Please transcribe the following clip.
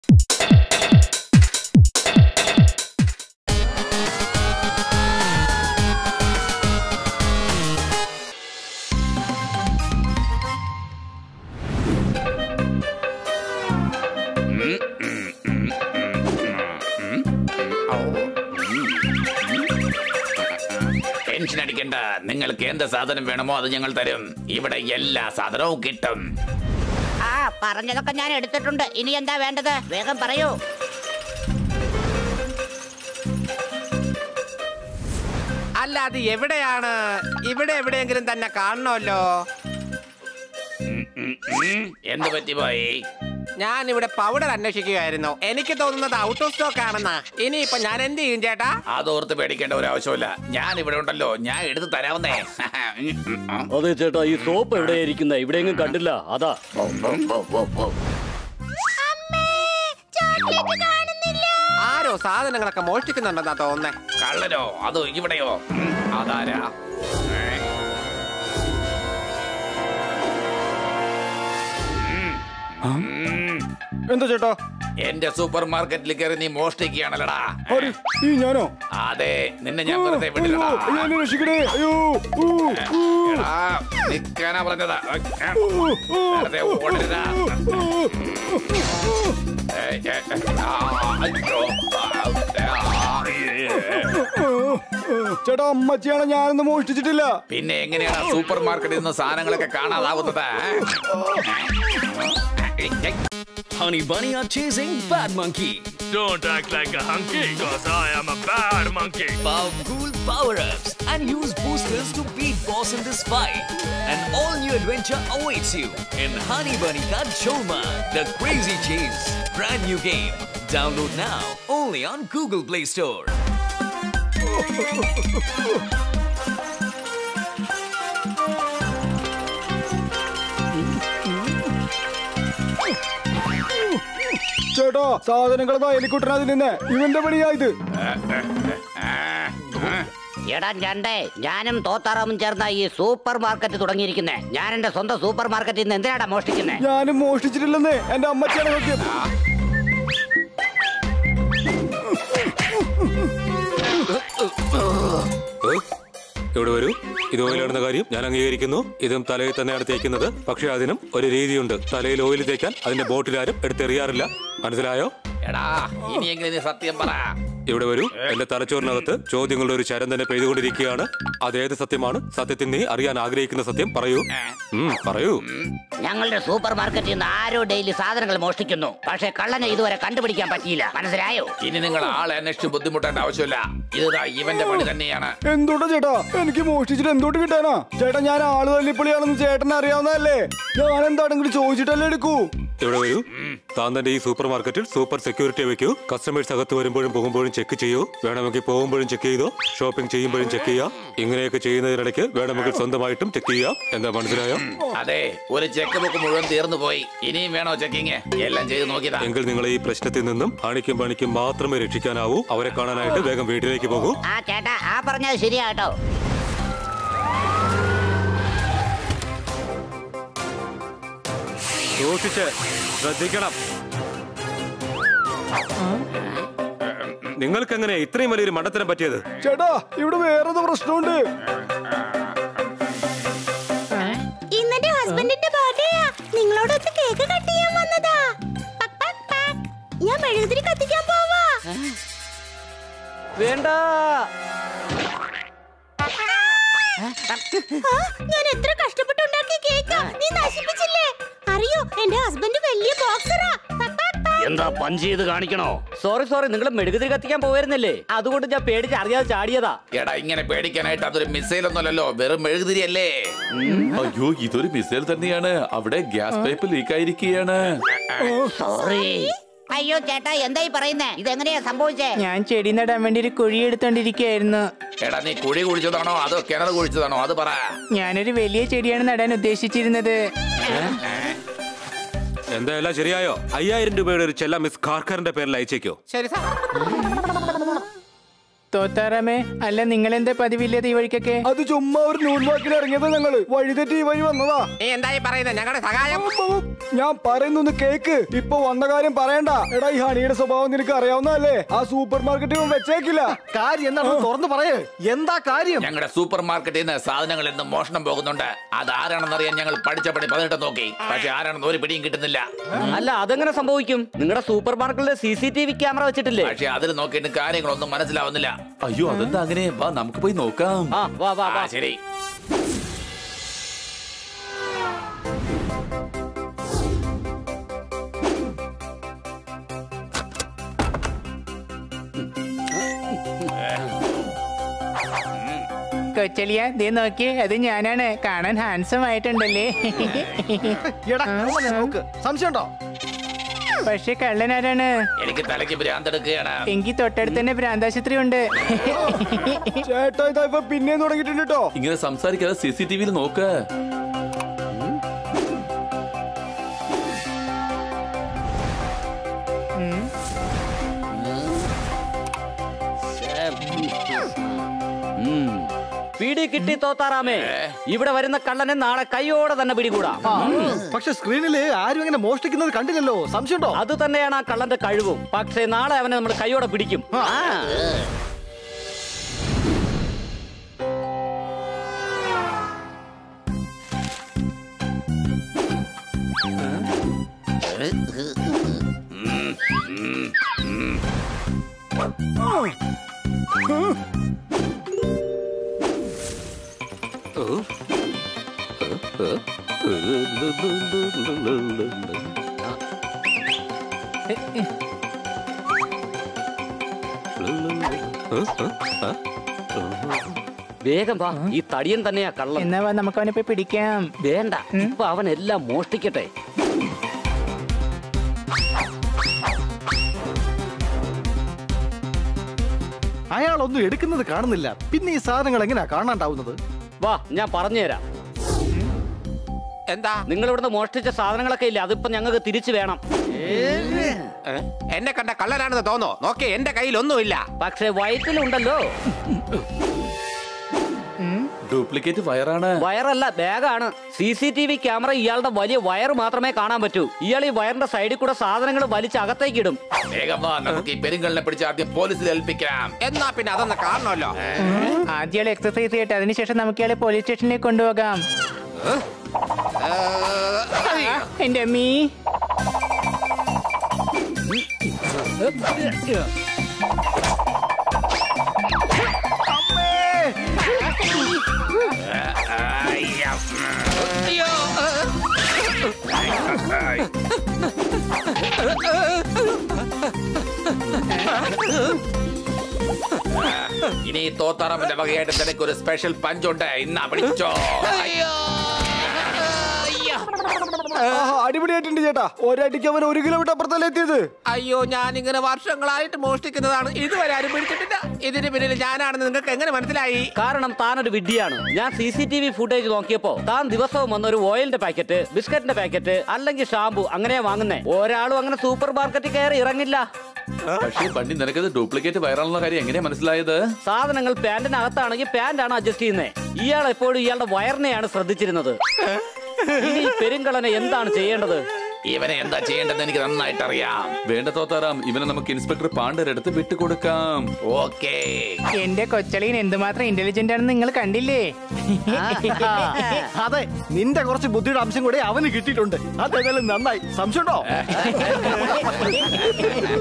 Tension അടിക്കണ്ട നിങ്ങൾക്ക് എന്ത് സാധനം വേണമോ അത് ഞങ്ങൾ തരും ഇവിടെ എല്ലാ സാധനവും കിട്ടും ആ പറഞ്ഞതൊക്കെ ഞാൻ എടുത്തിട്ടുണ്ട് ഇനി എന്താ വേണ്ടത് വേഗം പറയൂ അല്ല അത് എവിടെയാണ് ഇവിടെ എവിടെയെങ്കിലും തന്നെ കാണണമല്ലോ ഉം, എന്ത് പറ്റി പോയി ഞാൻ ഇവിടെ പൗഡർ അന്വേഷിക്കുകയായിരുന്നു എനിക്ക് തോന്നുന്നത് ഔട്ട് ഓഫ് സ്റ്റോക്ക് ആണെന്നാ ഇനിയിപ്പൊ ഞാൻ എന്ത് ചെയ്യും ചേട്ടാ അതോർത്ത് പേടിക്കേണ്ട ഒരു ആവശ്യമില്ല ഞാൻ ഇവിടെ ഉണ്ടല്ലോ ഞാൻ എടുത്ത് തരാവുന്നേ അതെ ചേട്ടാ ഈ സോപ്പ് എവിടെയായിരിക്കുന്ന ഇവിടെയെങ്കിലും കണ്ടില്ല അതാ ആരോ സാധനങ്ങളൊക്കെ മോഷ്ടിക്കുന്നുണ്ടെന്നാ തോന്നുന്നേ കള്ളനോ അതോ ഇവിടെയോ ഉം, അതാരാ ഏ? ഉം. എന്താ ചേട്ടാ എന്റെ സൂപ്പർ മാർക്കറ്റിൽ കയറി നീ മോഷ്ടിക്കുകയാണല്ലടാ ആര്? ഈ ഞാനോ അതെ നിന്നെ ഞാൻ വെറുതെ അയ്യോ വിടില്ലടാ അയ്യോ, എന്നെ രക്ഷിക്കണേ അയ്യോ ഊ, ഊ, എടാ, നിക്കാനാ പറഞ്ഞതാ ഊ, ഊ, വെറുതെ ഓടരുതാ ഊ. ഏയ്, ഏയ്, ആ, അയ്യോ. ആ, ഏ. ചേട്ടാ അമ്മച്ചിയാണ് ഞാനൊന്നും മോഷ്ടിച്ചിട്ടില്ല പിന്നെ എങ്ങനെയാണ് സൂപ്പർ മാർക്കറ്റിൽ നിന്ന് സാധനങ്ങളൊക്കെ കാണാതാവുന്നത് Honey Bunny are chasing Bad Monkey. Don't act like a hunky, cause I am a bad monkey. Power cool power-ups and use boosters to beat boss in this fight. An all-new adventure awaits you in Honey Bunny Ka Choma, the Crazy Chase. Brand new game. Download now only on Google Play Store. ചേട്ടാ സാധനങ്ങൾ എലിക്കുട്ടനത് നിന്ന് ഇവന്റെ പണിയായത് എടാ രണ്ടേ ഞാനും തോത്താറാമും ചേർന്ന ഈ super market തുടങ്ങിയിരിക്കുന്നേ ഞാൻ എന്റെ സ്വന്തം സൂപ്പർ മാർക്കറ്റിൽ നിന്ന് എന്തിനാടാ മോഷ്ടിക്കുന്നേ ഞാനും മോഷ്ടിച്ചിട്ടില്ലെന്ന് എന്റെ അമ്മച്ചിയാണ് സത്യം ഇവിടെ വരൂ ഇത് ഓയിലാണെന്ന കാര്യം ഞാൻ അംഗീകരിക്കുന്നു ഇതും തലയിൽ തന്നെയാണ് തേക്കുന്നത് പക്ഷെ അതിനും ഒരു രീതിയുണ്ട് തലയിൽ ഓയിൽ തേക്കാൻ അതിന്റെ ബോട്ടിൽ ആരും എടുത്തെറിയാറില്ല മനസ്സിലായോ എടാ ഇനിയെങ്കിലും നീ സത്യം പറ ഇവിടെ വരൂ എന്റെ തലച്ചോറിനകത്ത് ചോദ്യങ്ങളുടെ ഒരു ചരം തന്നെ പെയ്തുകൊണ്ടിരിക്കുകയാണ് അതേത് സത്യമാണ് സത്യത്തിൽ നീ അറിയാൻ ആഗ്രഹിക്കുന്ന സത്യം പറയൂ ഉം, പറയൂ ഞങ്ങളുടെ സൂപ്പർ മാർക്കറ്റിൽ നിന്ന് ആരോ ഡെയിലി സാധനങ്ങൾ മോഷ്ടിക്കുന്നു പക്ഷെ കള്ളനെ ഇതുവരെ കണ്ടുപിടിക്കാൻ പറ്റിയില്ല മനസ്സിലായോ ഇനി നിങ്ങൾ ആളെ അന്വേഷിച്ച് ബുദ്ധിമുട്ടേണ്ട ആവശ്യമില്ല ഇതാ ഇവന്റെ പണി തന്നെയാണ് എന്തോട്ടാ ചേട്ടാ എനിക്ക് മോഷ്ടിച്ചിട്ട് എന്തോട്ട് കിട്ടാനാ ചേട്ടാ ഞാൻ ആള് തല്ലിപ്പൊളിയാണെന്ന് ചേട്ടനെ അറിയാവുന്നതല്ലേ ഞാൻ എന്താണെങ്കിലും ചോദിച്ചിട്ടല്ലേ എടുക്കൂ ഇവിടെ വരൂ താൻ തന്റെ ഈ സൂപ്പർ മാർക്കറ്റിൽ സൂപ്പർ സെക്യൂരിറ്റി വെക്കൂ കസ്റ്റമേഴ്സ് അകത്ത് വരുമ്പോഴും പോകുമ്പോഴും ചെക്ക് ചെയ്യൂ വേണമെങ്കിൽ പോകുമ്പോഴും ചെക്ക് ചെയ്തോ ഷോപ്പിംഗ് ചെയ്യുമ്പോഴും ചെക്ക് ചെയ്യാം ഇങ്ങനെയൊക്കെ ചെയ്യുന്നതിനിടയ്ക്ക് വേണമെങ്കിൽ സ്വന്തമായിട്ടും ചെക്ക് ചെയ്യാം എന്താ മനസ്സിലായോ അതെ ഒരു ചെക്ക് ബുക്ക് മുഴുവൻ തീർന്നു പോയി ഇനിയും വേണോ ചെക്കിങ് എല്ലാം ചെയ്ത് നോക്കിയതാ എങ്കിൽ നിങ്ങൾ ഈ പ്രശ്നത്തിൽ നിന്നും പണിക്കും പണിക്കും മാത്രമേ രക്ഷിക്കാനാവൂ അവരെ കാണാനായിട്ട് വേഗം വീട്ടിലേക്ക് പോകൂ ആ ചേട്ടാ ആ പറഞ്ഞത് ശരിയാ കേട്ടോ സൂക്ഷിച്ച് ശ്രദ്ധിക്കണം നിങ്ങൾക്ക് എങ്ങനെ ഇത്രയും വലിയൊരു മണ്ടത്തരം പറ്റിയത് ചേട്ടാ ഇവിടെ വേറൊരു പ്രശ്നമുണ്ട് ഇന്നെന്റെ ഹസ്ബൻഡിന്റെ ബർത്ത്ഡേയാ നിങ്ങളോടൊത്ത് കേക്ക് കട്ട് ചെയ്യാൻ വന്നതാ പക് പക് പക്. ഞാൻ മെഴുകുതിരി കത്തിക്കാൻ പോവാ വേണ്ട ആ, ഞാൻ എത്ര കഷ്ടപ്പെട്ടുണ്ടാക്കിയ കേക്കാ നീ നശിപ്പിച്ചില്ലേ അറിയോ എന്റെ ഹസ്ബൻഡ് വലിയ ബോക്സറാ പക് പക് പക്. എന്താ പഞ്ച് ചെയ്ത് കാണിക്കണോ സോറി സോറി നിങ്ങൾ മെഴുകുതിരി കത്തിക്കാൻ പോയിരുന്നില്ലേ അതുകൊണ്ട് ഞാൻ പേടിച്ച് അറിയാതെ ചാടിയതാ എടാ ഇങ്ങനെ പേടിക്കാനായിട്ട് അതൊരു മിസൈൽ ഒന്നുമല്ലല്ലോ വെറും മെഴുകുതിരിയല്ലേ അയ്യോ ഇതൊരു മിസൈൽ തന്നെയാണ് അവിടെ ഗ്യാസ് പൈപ്പ് ലീക്ക് ആയിരിക്കുകയാണ് സോറി അയ്യോ ചേട്ടാ എന്തായി പറയുന്നേ ഇതെങ്ങനെയാ സംഭവിച്ചേ ഞാൻ ചെടി നടാൻ വേണ്ടി ഒരു കുഴി എടുത്തോണ്ടിരിക്കുകയായിരുന്നു എടാ നീ കുഴി കുഴിച്ചതാണോ അതോ കിണർ കുഴിച്ചതാണോ അത് പറ ഞാനൊരു വലിയ ചെടിയാണ് നടാൻ ഉദ്ദേശിച്ചിരുന്നത് എന്താ എല്ലാം ശരിയായോ അയ്യായിരം രൂപയുടെ ഒരു ചെല്ല മിസ് ഖാർഖറിന്റെ പേരിൽ അയച്ചേക്കോ ശരി സാർ തോത്താറാമേ അല്ല നിങ്ങൾ എന്താ പതിവില്ലാതെ ഈ വഴിക്കൊക്കെ അത് ചുമ്മാ ഒരു നൂൽ വാക്കിൽ ഇറങ്ങിയതാ ഞങ്ങള് വഴിതെറ്റി ഈ വഴി വന്നതാ നീ എന്തായി പറയുന്നത് ഞങ്ങളുടെ സഹായം ഞാൻ പറയുന്നൊന്ന് കേക്ക് ഇപ്പൊ വന്ന കാര്യം പറയണ്ട എടാ ഈ ഹണിയുടെ സ്വഭാവം നിനക്ക് അറിയാവുന്നതല്ലേ ആ സൂപ്പർ മാർക്കറ്റിൽ വെച്ചേക്കില്ല കാര്യം എന്താണെന്ന് തുറന്നു പറയേ എന്താ കാര്യം ഞങ്ങളുടെ സൂപ്പർ മാർക്കറ്റിൽ നിന്ന് സാധനങ്ങൾ ഇന്ന് മോഷണം പോകുന്നുണ്ട് അത് ആരാണെന്നറിയാൻ ഞങ്ങൾ പഠിച്ച പടി പതിനെട്ട് നോക്കി പക്ഷെ ആരാണെന്ന് ഒരു പിടിയും കിട്ടുന്നില്ല അല്ല അതെങ്ങനെ സംഭവിക്കും നിങ്ങളുടെ സൂപ്പർ മാർക്കറ്റിലെ C C T V camera വെച്ചിട്ടില്ലേ പക്ഷെ അതിൽ നോക്കിയിട്ട് കാര്യങ്ങളൊന്നും മനസ്സിലാവുന്നില്ല അയ്യോ അതെന്താ അങ്ങനെ വാ നമുക്ക് പോയി നോക്കാം ആ വാ വാ ആ, വാ ശരി കൊച്ചലിയ ദേ നോക്കിയേ അത് ഞാനാണ് കാണാൻ ഹാൻസം ആയിട്ടുണ്ടല്ലേ എടാ അവനെ നോക്ക് സംശയമുണ്ടോ പക്ഷെ കള്ളനാരാണ് എനിക്ക് തലയ്ക്ക് ഭ്രാന്തെടുക്കുകയാണ് എങ്കിൽ തൊട്ടടുത്ത് തന്നെ ഭ്രാന്താശുപത്രി ഉണ്ട് ചേട്ടാ ഇതാ ഇപ്പൊ പിന്നെയും തുടങ്ങിയിട്ടുണ്ട് കേട്ടോ ഇങ്ങനെ സംസാരിക്കാതെ സി സി ടി വിയിൽ നോക്ക് ഉം. പിടി കിട്ടി തോത്താറാമേ ഇവിടെ വരുന്ന കള്ളനെ നാളെ കൈയോടെ തന്നെ പിടികൂടാ പക്ഷെ സ്ക്രീനില് ആരും അങ്ങനെ മോഷ്ടിക്കുന്നത് കണ്ടില്ലല്ലോ സംശയമുണ്ടോ അത് തന്നെയാണ് ആ കള്ളന്റെ കഴിവും പക്ഷേ നാളെ അവനെ നമ്മൾ കൈയോടെ പിടിക്കും ആ. വേഗം വാ ഈ തടിയൻ തന്നെയാ കള്ളൻ എന്നാ വാ, നമുക്ക് അവനെ പോയി പിടിക്കാം വേണ്ട ഇപ്പൊ അവൻ എല്ലാം മോഷ്ടിക്കട്ടെ അയാളൊന്നും എടുക്കുന്നത് കാണുന്നില്ല പിന്നെ ഈ സാധനങ്ങൾ എങ്ങനെയാ കാണാണ്ടാവുന്നത് വാ ഞാൻ പറഞ്ഞുതരാം എന്താ നിങ്ങൾ ഇവിടുന്ന് മോഷ്ടിച്ച സാധനങ്ങളൊക്കെ ഇല്ലേ അതിപ്പോ ഞങ്ങൾക്ക് തിരിച്ചു വേണം ഏ? എന്നെ കണ്ട കള്ളനാണെന്ന് തോന്നോ നോക്കേ എന്റെ കയ്യിൽ ഒന്നുമില്ല പക്ഷെ വയറ്റിലുണ്ടല്ലോ ഡ്യൂപ്ലിക്കേറ്റ് വയറാണ് വയറല്ല ബാഗാണ് C C T V camera ഇയാളുടെ വലിയ വയർ മാത്രമേ കാണാൻ പറ്റൂ ഇയാൾ ഈ വയറിന്റെ സൈഡിൽ കൂടെ സാധനങ്ങൾ വലിച്ച് അകത്തേക്ക് ഇടും വേഗം വാ നമുക്ക് ഈ പെരുങ്കലിനെ പിടിച്ച് ആദ്യം പോലീസിൽ ഏൽപ്പിക്കാം എന്നാ പിന്നെ അതൊന്ന് കാണണമല്ലോ ആദ്യം ഇയാൾ എക്സസൈസ് ചെയ്യട്ടെ അതിനുശേഷം നമുക്ക് ഇയാളെ പോലീസ് സ്റ്റേഷനിലേക്ക് കൊണ്ടുപോകാം എന്റെ അമ്മീ ഇനി തോത്താറാമിന്റെ വകയായിട്ട് നിനക്ക് ഒരു സ്പെഷ്യൽ പഞ്ചുണ്ട് ഇന്നാ പിടിച്ചോ ആഹാ, അടിപൊളിയായിട്ടുണ്ട് ചേട്ടാ ഒരടിക്ക് അവൻ ഒരു കിലോമീറ്റർ അപ്പുറത്തല്ലേ എത്തിയത് അയ്യോ ഞാൻ ഇങ്ങനെ വർഷങ്ങളായിട്ട് മോഷ്ടിക്കുന്നതാണ് ഇതുവരെ ആരും പിടിച്ചിട്ടില്ല ഇതിന് പിന്നിൽ ഞാനാണെന്ന് നിങ്ങൾക്ക് എങ്ങനെ മനസ്സിലായി കാരണം താനൊരു വിഡ്ഢിയാണ് ഞാൻ C C T V footage നോക്കിയപ്പോ താൻ ദിവസവും വന്ന ഒരു ഓയിലിന്റെ പാക്കറ്റ് ബിസ്ക്കറ്റിന്റെ പാക്കറ്റ് അല്ലെങ്കിൽ ഷാമ്പു അങ്ങനെയാ വാങ്ങുന്നേ ഒരാളും അങ്ങനെ സൂപ്പർ മാർക്കറ്റിൽ കയറി ഇറങ്ങില്ല പക്ഷേ പണ്ടി നിനക്കത് ഡ്യൂപ്ലിക്കേറ്റ് വയറാണെന്ന കാര്യം എങ്ങനെയാ മനസ്സിലായത് സാധനങ്ങൾ പാന്റിനകത്താണെങ്കിൽ പാന്റാണ് അഡ്ജസ്റ്റ് ചെയ്യുന്നത് ഇയാൾ എപ്പോഴും ഇയാളുടെ വയറിനെയാണ് ശ്രദ്ധിച്ചിരുന്നത് ഇനി ഈ പെരുങ്കളനെ എന്താണ് ചെയ്യേണ്ടത് ഇവനെ എന്താ ചെയ്യേണ്ടതെന്ന് എനിക്ക് നന്നായിട്ട് അറിയാം വേണ്ട തോത്താറാം ഇവനെ നമുക്ക് ഇൻസ്പെക്ടർ പാണ്ഡരുടെ അടുത്ത് വിട്ടുകൊടുക്കാം ഓക്കേ എന്റെ കൊച്ചളീൻ എന്തുമാത്രം ഇന്റലിജന്റ് ആണെന്ന് നിങ്ങൾ കണ്ടില്ലേ അതെ നിന്റെ കുറച്ച് ബുദ്ധിയുടെ അംശം കൂടെ അവന് കിട്ടിയിട്ടുണ്ട് അതേതായാലും നന്നായി സംശയമുണ്ടോ